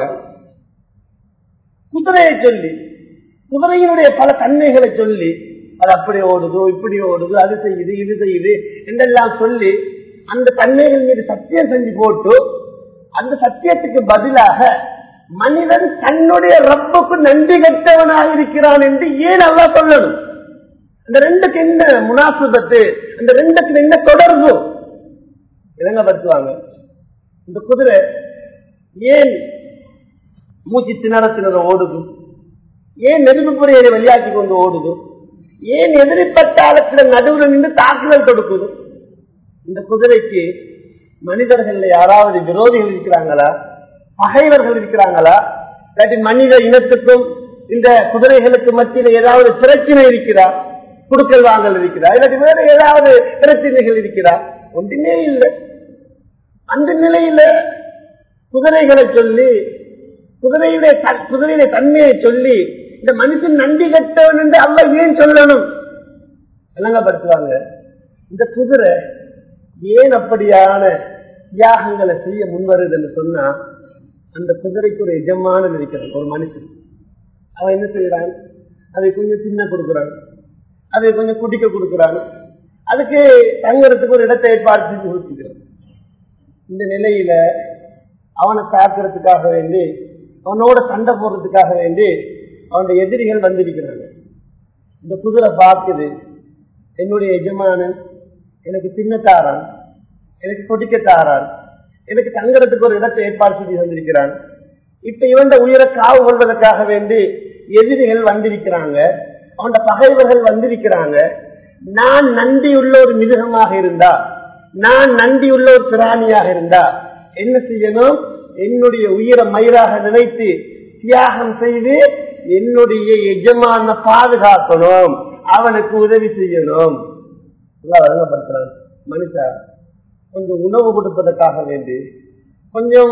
குதிரையை சொல்லி குதிரையினுடைய பல தன்மைகளை சொல்லி அது அப்படி ஓடுது இப்படி ஓடுது அது செய்யுது இது செய்யுது என்றெல்லாம் சொல்லி அந்த தன்மைகள் மீது சத்தியம் செஞ்சு போட்டு அந்த சத்தியத்துக்கு பதிலாக மனிதன் தன்னுடைய ரப்புக்கு நன்றி கெட்டவனாக இருக்கிறான் என்று ஏன் நல்லா சொல்லணும் அந்த ரெண்டுக்கு என்ன முனாசுபத்து அந்த ரெண்டுக்கு என்ன தொடர்பு விளங்கப்படுத்துவாங்க இந்த குதிரை ஏன் மூச்சு திணற திணற ஓடுது ஏன் நெருப்பு பொறியை வெளியாக்கி கொண்டு ஓடுது ஏன் எதிரிப்பட்டாளத்துல நடுவில் நின்று தாக்குதல் தொடுக்குது இந்த குதிரைக்கு மனிதர்கள் யாராவது விரோதிகள் இருக்கிறாங்களா பகைவர்கள் இருக்கிறாங்களா இல்லாட்டி மனித இனத்துக்கும் இந்த குதிரைகளுக்கு மத்தியில் ஏதாவது பிரச்சனை இருக்கிறா குடுக்கல் வாங்கல் இருக்கிறா இல்லாட்டி வேற ஏதாவது பிரச்சனைகள் இருக்கிறா ஒன்றுமே இல்லை அந்த நிலையில குதிரைகளை சொல்லி குதிரையுடைய குதிரையுடைய தன்மையை சொல்லி இந்த மனுஷன் நன்றி கட்டவன் என்று அல்ல ஏன் சொல்லணும் விளங்கப்படுத்துவாங்க இந்த குதிரை ஏன் அப்படியான தியாகங்களை செய்ய முன்வருது என்று சொன்னா அந்த குதிரைக்கு ஒரு எஜமானன் இருக்கிறான் ஒரு மனுஷன் அவன் என்ன செய்யறான் அதை கொஞ்சம் தின்ன கொடுக்குறான் அதை கொஞ்சம் குடிக்க கொடுக்குறான் அதுக்கு தங்குறதுக்கு ஒரு இடத்தை ஏற்பாடு செஞ்சு கொடுத்துக்கிறான் இந்த நிலையில அவனை தாக்குறதுக்காக வேண்டி அவனோட சண்டை போடுறதுக்காக வேண்டி அவனுடைய எதிரிகள் வந்திருக்கிறாங்க இந்த குதிரை பார்க்குது என்னுடைய எஜமானன் எனக்கு தின்னத்தாரான் எனக்கு கொடிக்கத்தாரான் எனக்கு தங்குறதுக்கு ஒரு இடத்தை ஏற்பாடு செய்து வந்திருக்கிறான் இப்ப இவன் உயிரை காவு கொள்வதற்காக வேண்டி எதிரிகள் வந்திருக்கிறாங்க அவன் பகைவர்கள் வந்திருக்கிறாங்க நான் நன்றியுள்ள ஒரு மிருகமாக இருந்தா நான் நன்றியுள்ள ஒரு பிராணியாக இருந்தா என்ன செய்யணும் என்னுடைய உயிரை மயிராக நினைத்து தியாகம் செய்து என்னுடைய எஜமான பாதுகாக்கணும் அவனுக்கு உதவி செய்யணும் வழங்கப்படுத்துறான் மனுஷா கொஞ்சம் உணவு கொடுப்பதற்காக வேண்டி கொஞ்சம்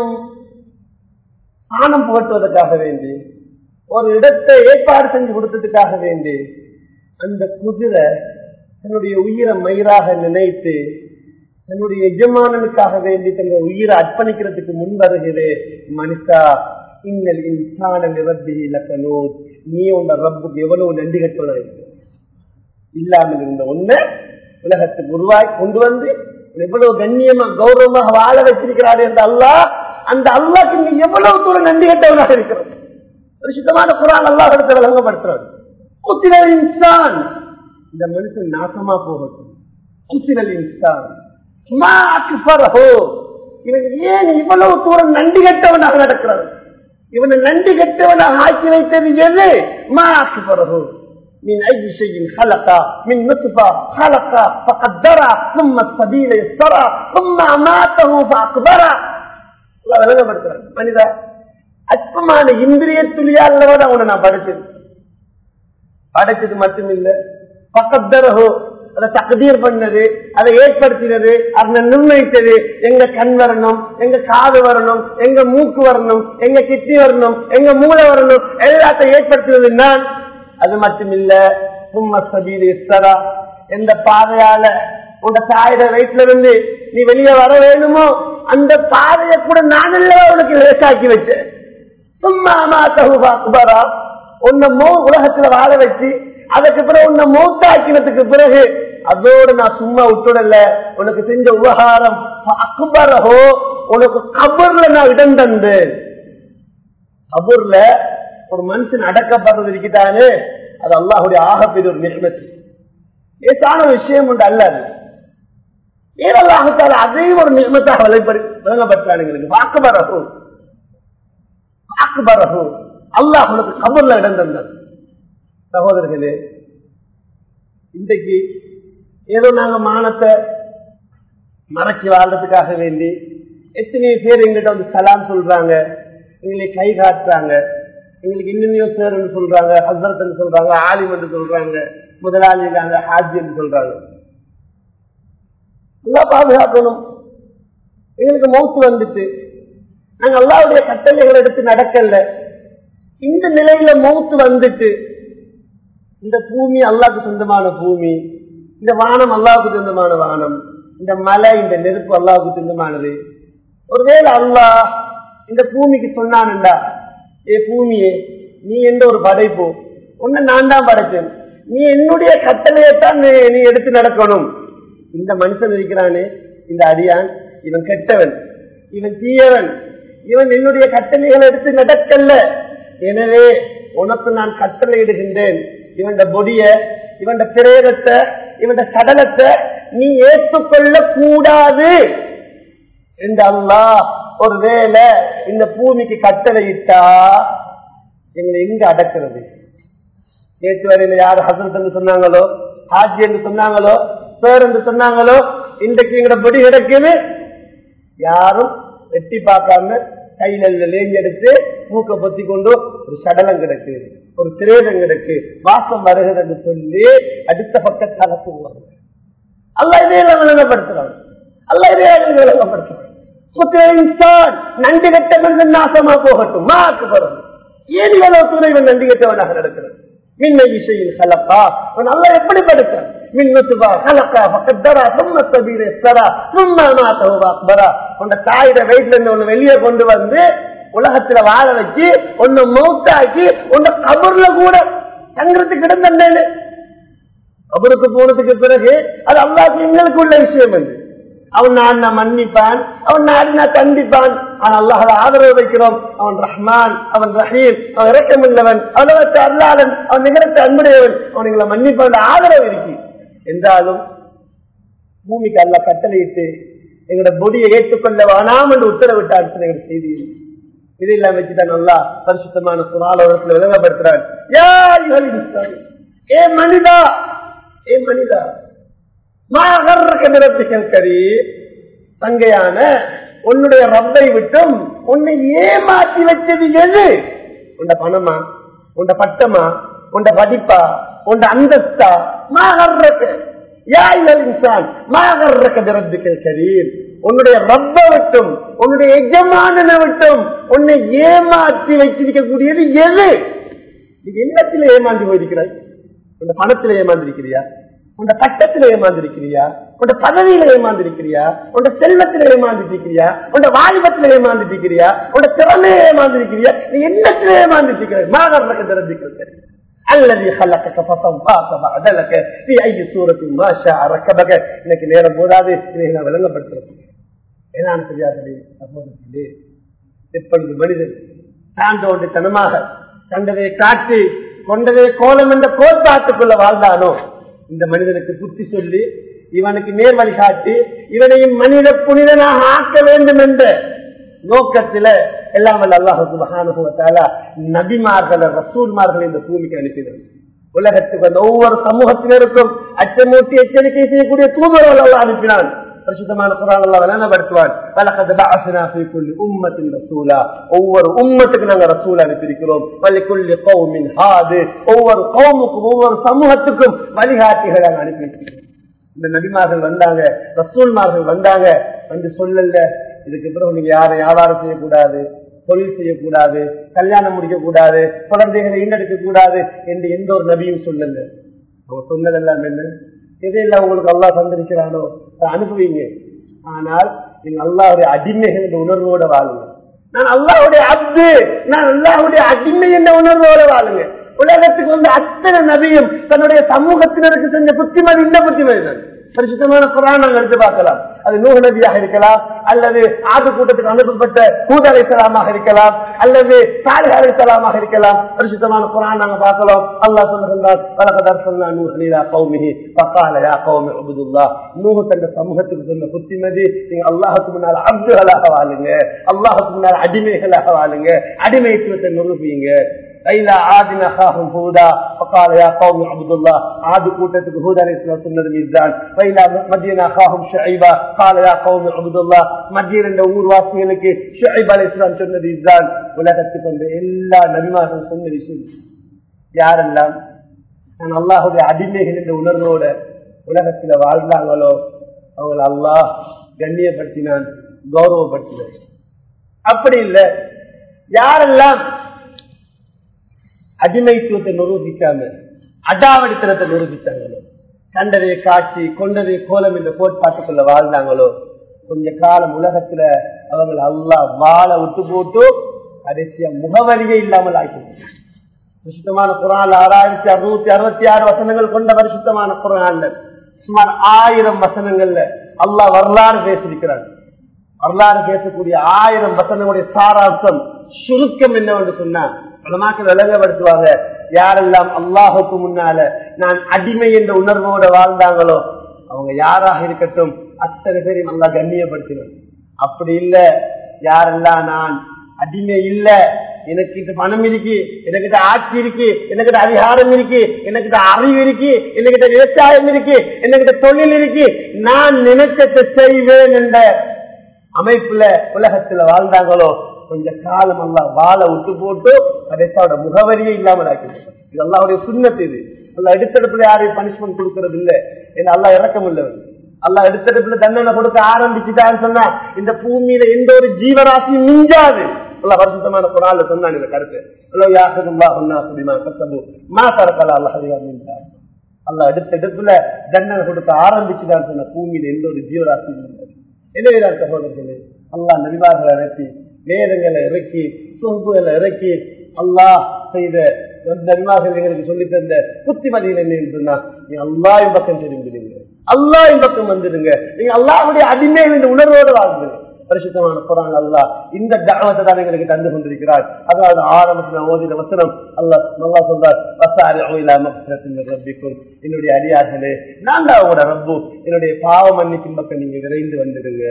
சாணம் புகட்டுவதற்காக வேண்டி ஒரு இடத்தை ஏற்பாடு செஞ்சு கொடுத்ததுக்காக வேண்டி அந்த குதிரை தன்னுடைய உயிரை மயிராக நினைத்து தன்னுடைய எஜமானனுக்காக வேண்டி தன்னுடைய உயிரை அர்ப்பணிக்கிறதுக்கு முன் வருகிறே மனுஷா இன்னல் இன்சான நிரப்பி இலக்கணோ நீ உண்ட ரப்புக்கு எவ்வளவு நன்றி கட்டுவதா இல்லாமல் இருந்த ஒண்ணு உலகத்துக்கு உருவாய் கொண்டு வந்து எவ்வளவு கண்ணியமா கௌரவமாக வாழ வச்சிருக்கிறாரு என்ற அல்லா அந்த அல்லாக்கு நீ எவ்வளவு தூரம் நன்றி கட்டவனாக இருக்கிறது ஒரு சுத்தமான குரான் அல்லா இடத்துல வழங்கப்படுத்துறாரு குத்திரல் இன்சான் இந்த மனுஷன் நாசமா போகட்டும் குத்திரல் இன்சான் இவன் ஏன் இவ்வளவு தூரம் நன்றி கட்டவனாக நடக்கிறார் இவனை நன்றி கட்டவனாக ஆக்கி வைத்தது எது மாக்கு பிறகு من أي شيء خلق من نطفة خلق فقدر ثم السبيل يسر ثم أماته فأقبر அல்லாஹ் விளங்கப்படுத்துறான் மனிதா அற்பமான இந்திரிய துளியாலதான் உன்னை நான் படைச்சது படைச்சது மட்டுமில்ல பக்கத்தரகோ அதை தகுதீர் பண்ணது அதை ஏற்படுத்தினது அதை நிர்ணயித்தது எங்க கண் வரணும் எங்க காது வரணும் எங்க மூக்கு வரணும் எங்க கிட்னி வரணும் எங்க மூளை வரணும் எல்லாத்தையும் ஏற்படுத்தினது நான் அது மட்டுமில்ல சும்மா சபீல் இஸ்தரா எந்த பாதையால உங்க தாயோட வயிற்றுல இருந்து நீ வெளியே வர வேணுமோ அந்த பாதையை கூட நான் இல்லவா உனக்கு லேசாக்கி வச்சேன் சும்மா மாத்தகுபா குபரா உன்னை மோ உலகத்துல வாழ வச்சு அதுக்கு பிறகு உன்னை மௌத்தாக்கினதுக்கு பிறகு அதோடு நான் சும்மா விட்டுடல உனக்கு செஞ்ச உபகாரம் அக்பரஹோ உனக்கு கபர்ல நான் இடம் தந்தேன் கபூர்ல ஒரு மனுஷன் அடக்கப்படுறது இருக்கிட்டானே அது அல்லாஹுடைய ஆகப்பெரிய ஒரு நிர்மத்து லேசான விஷயம் உண்டு அல்ல அது ஏனல்லாஹத்தால் அதையும் ஒரு நிர்மத்தாக விளங்கப்பட்டான் எங்களுக்கு வாக்குபரகு வாக்குபரகு அல்லாஹ் உனக்கு கபூர்ல இடம் தந்தார் சகோதரர்களே இன்றைக்கு ஏதோ நாங்க மானத்தை மறைச்சு வாழ்றதுக்காக வேண்டி எத்தனையோ பேர் எங்கிட்ட வந்து சலாம் சொல்றாங்க எங்களை கை காட்டுறாங்க எங்களுக்கு இன்னும் சேருன்னு சொல்றாங்க ஹசரத் சொல்றாங்க ஆலிம் என்று சொல்றாங்க முதலாளி இருக்காங்க ஹாஜி என்று சொல்றாங்க நல்லா பாதுகாக்கணும் எங்களுக்கு மௌத்து வந்துட்டு நாங்க அல்லாவுடைய கட்டளைகள் எடுத்து நடக்கல இந்த நிலையில மௌத்து வந்துட்டு இந்த பூமி அல்லாவுக்கு சொந்தமான பூமி இந்த வானம் அல்லாவுக்கு சொந்தமான வானம் இந்த மலை இந்த நெருப்பு அல்லாவுக்கு சொந்தமானது ஒருவேளை அல்லாஹ் இந்த பூமிக்கு சொன்னான்டா ஏ பூமியே நீ எந்த ஒரு படைப்போ உன்னை நான் தான் படைச்சேன் நீ என்னுடைய கட்டளையைத்தான் நீ- நீ எடுத்து நடக்கணும் இந்த மனுஷன் இருக்கிறானே இந்த அடியான் இவன் கெட்டவன் இவன் தீயவன் இவன் என்னுடைய கட்டளைகளை எடுத்து நடக்கல்ல எனவே உனக்கு நான் கட்டளை இடுகின்றேன் இவன் பொடிய இவன் பிரேதத்தை இவன் சடலத்தை நீ ஏற்றுக்கொள்ள கூடாது என்று அல்லாஹ் ஒருவேளை இந்த பூமிக்கு கட்டளையிட்டா எங்களை எங்க அடக்கிறது நேற்று வரையில யார் ஹசரத் என்று சொன்னாங்களோ ஹாஜி என்று சொன்னாங்களோ பேர் என்று சொன்னாங்களோ இன்றைக்கு எங்கட பொடி கிடக்குது யாரும் எட்டி பார்க்காம கையில லேஞ்சி எடுத்து மூக்க பொத்தி கொண்டு ஒரு சடலம் கிடக்கு ஒரு திரேதம் கிடக்கு வாசம் வருகிறது என்று சொல்லி அடுத்த பக்கத்தால போவாங்க அல்ல இதையெல்லாம் விளங்கப்படுத்துறாங்க அல்ல இதையெல்லாம் விளங்கப்படுத்துறாங்க புத்திர இன்சான் நன்றி கட்ட மனிதன் நாசமா போகட்டும் மாக்கு வரும் ஏன் இவ்வளவு துறைவன் நன்றி கட்டவனாக நடக்கிறது மின்னை விஷயில் கலப்பா அவன் அல்ல எப்படி படுத்தான் மின் நுத்துபா கலக்கா பக்கத்தரா சும்ம சபீர சரா சும்மா மாத்தவா அக்பரா உன்னை தாயிட வயிற்றுல இருந்து ஒண்ணு வெளியே கொண்டு வந்து உலகத்துல வாழ வச்சு உன்னை மௌத்தாக்கி உன்னை கபர்ல கூட தங்குறதுக்கு இடம் தந்தேன்னு அவருக்கு போனதுக்கு பிறகு அது அல்லாஹ் எங்களுக்கு உள்ள விஷயம் அது அவன் நான் நான் மன்னிப்பான் அவன் நாடி நான் கண்டிப்பான் அவன் அல்லாஹ் ஆதரவு வைக்கிறோம் அவன் ரஹ்மான் அவன் ரஹீம் அவன் இறக்கமில்லவன் அவனவற்ற அல்லாதன் அவன் நிகரத்தை அன்புடையவன் அவன் எங்களை மன்னிப்பான் ஆதரவு இருக்கு என்றாலும் பூமிக்கு அல்ல கட்டளையிட்டு எங்களோட பொடியை ஏற்றுக்கொள்ள வேணாம் என்று உத்தரவிட்டான் எங்க செய்தி இதையெல்லாம் வச்சுதான் நல்லா பரிசுத்தமான சுறாலோகத்தில் விளங்கப்படுத்துறான் யா அய்யுஹல் இன்சான். ஏ மனிதா ஏ மனிதா மாகர்க்க நிறத்துகள் கரி தங்கையான உன்னுடைய ரப்பை விட்டும் உன்னை ஏமாற்றி வச்சது எது உண்ட பணமா உண்ட பட்டமா உண்ட படிப்பா உண்ட அந்தஸ்தா மாகர்க்க யாயில் இன்சான் மாகர்க்க நிறத்துகள் கரீர் உன்னுடைய ரப்ப விட்டும் உன்னுடைய எஜமானனை விட்டும் உன்னை ஏமாற்றி வச்சிருக்கக்கூடியது எது நீ எண்ணத்தில் ஏமாந்து போயிருக்கிறாய் உன் பணத்தில் ஏமாந்திருக்கிறியா உன் பட்டத்தில் ஏமாந்திருக்கிறியா உன் பதவியில ஏமாந்திருக்கிறியா உன் செல்வத்தில் ஏமாந்துட்டிருக்கிறியா உன் வாலிபத்தில் ஏமாந்துட்டிருக்கிறியா உன் திறமையை ஏமாந்திருக்கிறியா நீ எண்ணத்தில் ஏமாந்துட்டிருக்கிறாய் மாகர்லக்க தெரிஞ்சுக்கிறது الذي خلقك فسواك فعدلك في اي سوره ما شاء ركبك இன்னைக்கு நேரம் போதாது இதை நான் விளங்கப்படுத்துறேன் ஏன்னா தெரியாதே சகோதரர்களே எப்பொழுது மனிதன் தாண்டோண்டித்தனமாக கண்டதை காட்டி கொண்டதை கோலம் என்ற கோட்பாட்டுக்குள்ள வாழ்ந்தானோ இந்த மனிதனுக்கு புத்தி சொல்லி இவனுக்கு நேர் வழிகாட்டி இவனையும் மனித புனிதனாக ஆக்க வேண்டும் என்ற நோக்கத்தில எல்லாம் வல்ல அல்லாஹு சுபஹானுவத்தால நபிமார்களை ரசூல்மார்களை இந்த பூமிக்கு அனுப்பினார் உலகத்துக்கு அந்த ஒவ்வொரு சமூகத்தினருக்கும் அச்சமூட்டி எச்சரிக்கை செய்யக்கூடிய தூதர்கள் எல்லாம் அனுப்பினான் பரிசுத்தமான குரான் அல்லாஹ் விளங்கப்படுத்துவான் வலகத் பஅஸ்னா ஃபீ குல்லி உம்மத்தின் ரசூலா ஒவ்வொரு உம்மத்துக்கு நாங்க ரசூல் அனுப்பியிருக்கிறோம் வலிக்குல்லி கௌமின் ஹாது ஒவ்வொரு கௌமுக்கும் ஒவ்வொரு சமூகத்துக்கும் வழிகாட்டிகளை அனுப்பி இருக்கிறோம் இந்த நபிமார்கள் வந்தாங்க ரசூல்மார்கள் வந்தாங்க வந்து சொல்லல இதுக்கு பிறகு நீங்க யாரும் வியாபாரம் செய்யக்கூடாது தொழில் செய்யக்கூடாது கல்யாணம் முடிக்க கூடாது குழந்தைகளை ஈண்டெடுக்க கூடாது என்று எந்த ஒரு நபியும் சொல்லல அவங்க சொன்னதெல்லாம் என்ன எதையெல்லாம் உங்களுக்கு அல்லாஹ் தந்திருக்கிறானோ அதை அனுப்புவீங்க ஆனால் நீங்க அல்லாஹுடைய அடிமைகள் என்ற உணர்வோட வாழுங்க நான் அல்லாஹுடைய அப்து நான் அல்லாஹுடைய அடிமை என்ற உணர்வோட வாழுங்க உலகத்துக்கு வந்து அத்தனை நபியும் தன்னுடைய சமூகத்தினருக்கு செஞ்ச புத்திமதி இந்த புத்திமதி தான் பரிசுத்தமான குரான் நாங்கள் எடுத்து பார்க்கலாம் அது நூறு நபியாக இருக்கலாம் அல்லது ஆது கூட்டத்துக்கு அனுப்பப்பட்ட கூத அலைசலாமாக இருக்கலாம் அல்லது சாலிஹ் அலைசலாமாக இருக்கலாம் பரிசுத்தமான குரான் நாங்க பார்க்கலாம் அல்லாஹ் சொல்லுகின்றார் வலகதர் சொன்னா நூறு நீலா கௌமிஹி பக்காலயா கௌமி அபுதுல்லா நூறு தந்த சமூகத்துக்கு சொன்ன புத்திமதி நீங்க அல்லாஹுக்கு முன்னால் அப்துகளாக வாழுங்க அல்லாஹுக்கு முன்னால் அடிமைகளாக வாழுங்க அடிமைத்துவத்தை நிரூபிங்க ஐலா ஆதின அஹாஹும் ஹூதா فقال يا قوم عبد الله عاد கூட்டத்துக்கு ஹூத் அலைஹிஸ்ஸலாம் சொன்னது இதுதான் வைலா மதீனா அஹாஹும் ஷுஐபா قال يا قوم عبد الله மதீனா என்ற ஊர்வாசிகளுக்கு ஷுஐப் அலைஹிஸ்ஸலாம் சொன்னது இதுதான் உலகத்துக்கு வந்து எல்லா நபிமார்களும் சொன்ன விஷயம் யாரெல்லாம் நான் அல்லாஹுடைய அடிமைகள் என்ற உணர்வோட உலகத்துல வாழ்ந்தாங்களோ அவங்களை அல்லாஹ் கண்ணியப்படுத்தினான் கௌரவப்படுத்தினான் அப்படி இல்லை யாரெல்லாம் அடிமைத்துவத்தை நிரூபிக்காம அடாவடித்தனத்தை நிரூபித்தாங்களோ கண்டதை காட்சி கொண்டதை கோலம் என்ற கோட்பாட்டுக்குள்ள வாழ்ந்தாங்களோ கொஞ்ச காலம் உலகத்துல அவங்க அல்லா வாழ விட்டு போட்டு கடைசியா முகவரியே இல்லாமல் ஆயிட்டு பரிசுத்தமான குரான் ஆறாயிரத்தி அறுநூத்தி அறுபத்தி ஆறு வசனங்கள் கொண்ட பரிசுத்தமான குரான்ல சுமார் ஆயிரம் வசனங்கள்ல அல்லாஹ் வரலாறு பேசியிருக்கிறார் வரலாறு பேசக்கூடிய ஆயிரம் வசனங்களுடைய சாராம்சம் சுருக்கம் என்னவென்று சொன்னா பலமாக்கள் விளங்கப்படுத்துவாங்க யாரெல்லாம் அல்லாஹுக்கு முன்னால நான் அடிமை என்ற உணர்வோட வாழ்ந்தாங்களோ அவங்க யாராக இருக்கட்டும் அத்தனை பேரையும் நல்லா கண்ணியப்படுத்தினோம் அப்படி இல்ல யாரெல்லாம் நான் அடிமை இல்ல எனக்கிட்ட பணம் இருக்கு எனக்கிட்ட ஆட்சி இருக்கு எனக்கிட்ட அதிகாரம் இருக்கு எனக்கிட்ட அறிவு இருக்கு எனக்கிட்ட விவசாயம் இருக்கு எனக்கிட்ட தொழில் இருக்கு நான் நினைச்சதை செய்வேன் என்ற அமைப்புல உலகத்துல வாழ்ந்தாங்களோ கொஞ்ச காலம் எல்லாம் வாழ விட்டு போட்டு கடைசியோட முகவரியே இல்லாமல் ஆக்கிடுச்சு இது அல்லாவுடைய சுண்ணத்து இது அல்ல எடுத்தெடுப்புல யாரையும் பனிஷ்மெண்ட் கொடுக்கறது இல்ல ஏன்னா அல்லா இறக்கம் இல்லவன் அல்லா எடுத்தெடுப்புல தண்டனை கொடுக்க ஆரம்பிச்சுட்டான்னு சொன்னா இந்த பூமியில எந்த ஒரு ஜீவராசியும் மிஞ்சாது அல்லா வருஷத்தமான குரான்ல சொன்னான் இந்த கருத்து அல்லோ யாசகுல்லா ஒன்னா சுபிமா கசபு மா தரக்கலா அல்லா மிஞ்சாது அல்லா எடுத்தெடுப்புல தண்டனை கொடுக்க ஆரம்பிச்சுட்டான்னு சொன்ன பூமியில எந்த ஒரு ஜீவராசியும் மிஞ்சாது எனவே சகோதரர்களே அல்லா நபிவார்களை இறக்கி வேதங்களை இறக்கி சொகுகளை இறக்கி அல்லாஹ் செய்த நபிவார்கள் எங்களுக்கு சொல்லி தந்த புத்திமதிகள் என்னன்னு சொன்னா நீங்க அல்லாஹின் பக்கம் தெரிஞ்சிடுங்க அல்லாஹின் பக்கம் வந்துடுங்க நீங்க அல்லாஹுடைய அடிமை என்ற உணர்வோடு வாழ்ந்துங்க பரிசுத்தமான குரான் அல்லாஹ் இந்த தாவத்தை தான் எங்களுக்கு தந்து கொண்டிருக்கிறார் அதாவது ஆரம்பத்தில் ஓதின வசனம் அல்லாஹ் நல்லா சொல்றார் ரப்பிக்கும் என்னுடைய அடியார்களே நான் தான் உங்களோட ரப்பு என்னுடைய பாவ மன்னிக்கும் பக்கம் நீங்க விரைந்து வந்துடுங்க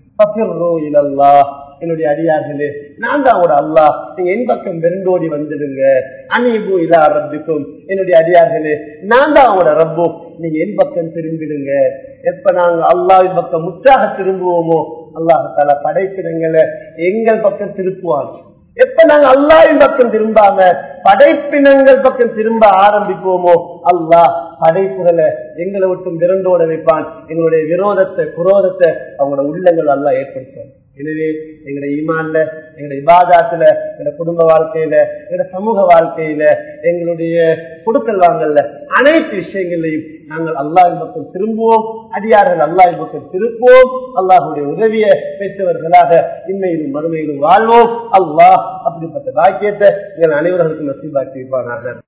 என்னுடைய அடியார்களே நான் தான் உங்களோட அல்லா நீங்க என் பக்கம் வெறுந்தோடி வந்துடுங்க அனீபு இலா ரப்பிக்கும் என்னுடைய அடியார்களே நான் தான் உங்களோட ரப்பு நீங்க என் பக்கம் திரும்பிடுங்க எப்ப நாங்க அல்லாவின் பக்கம் முற்றாக திரும்புவோமோ அல்லாஹால படைப்பினங்களை எங்கள் பக்கம் திருப்புவாங்க எப்ப நாங்க அல்லாவின் பக்கம் திரும்பாம படைப்பினங்கள் பக்கம் திரும்ப ஆரம்பிப்போமோ அல்லாஹ் படைப்புகளை எங்களை விட்டும் விரண்டோட வைப்பான் எங்களுடைய விரோதத்தை குரோதத்தை அவங்களோட உள்ளங்கள் எல்லாம் ஏற்படுத்துவான் எனவே எங்களுடைய ஈமான்ல எங்களுடைய இபாதாத்துல எங்களுடைய குடும்ப வாழ்க்கையில எங்களுடைய சமூக வாழ்க்கையில எங்களுடைய கொடுக்கல் வாங்கல்ல அனைத்து விஷயங்களையும் நாங்கள் அல்லாஹின் பக்கம் திரும்புவோம் அடியார்கள் அல்லாஹின் பக்கம் திருப்புவோம் அல்லாஹுடைய உதவியை பெற்றவர்களாக இன்மையிலும் மறுமையிலும் வாழ்வோம் அல்லாஹ் அப்படிப்பட்ட பாக்கியத்தை எங்கள் அனைவர்களுக்கும் நசீபாக்கி இருப்பானாக